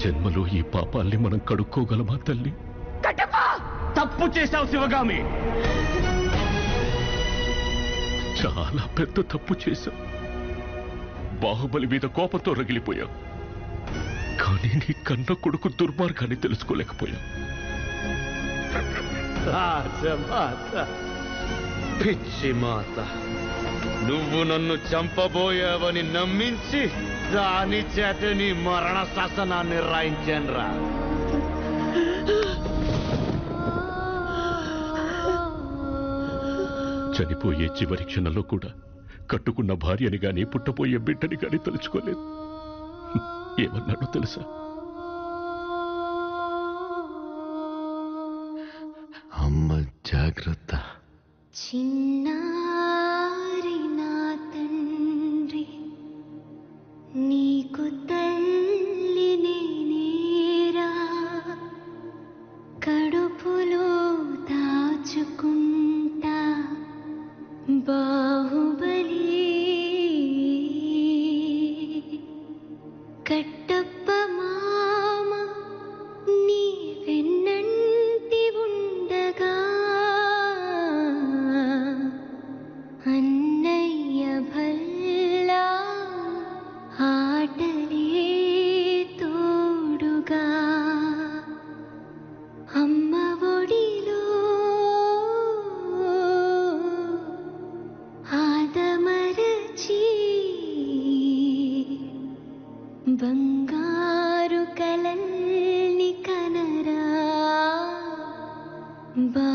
జన్మలో ఈ పాపాల్ని మనం కడుక్కోగలమా తల్లి తప్పు చేశావు శివగామి చాలా పెద్ద తప్పు చేశాం బాహుబలి మీద కోపంతో రగిలిపోయాం కానీ నీ కన్న కొడుకు దుర్మార్గాన్ని తెలుసుకోలేకపోయాం రాజమాత పిచ్చి మాత నువ్వు నన్ను చంపబోయావని నమ్మించి దాని చేత నీ మరణ శాసనాన్ని రాయించానురా చనిపోయే చివరి క్షణంలో కూడా కట్టుకున్న భార్యని గాని పుట్టబోయే బిడ్డని గాని తలుచుకోలేదు ఏమన్నాడో తెలుసా అమ్మ జాగ్రత్త చిన్నారి నా తండ్రి నీకు తల్లి నేనేరా కడుపులో దాచుకుంటా బాహుబలి కట్టప్ప మామ నీ వెన్నంటి ఉండగా అన్నయ్య భల్లా ఆటలే తోడుగా అమ్మ ఒడిలో ఆదమరచి బంగారు కలల్ని కనరా బా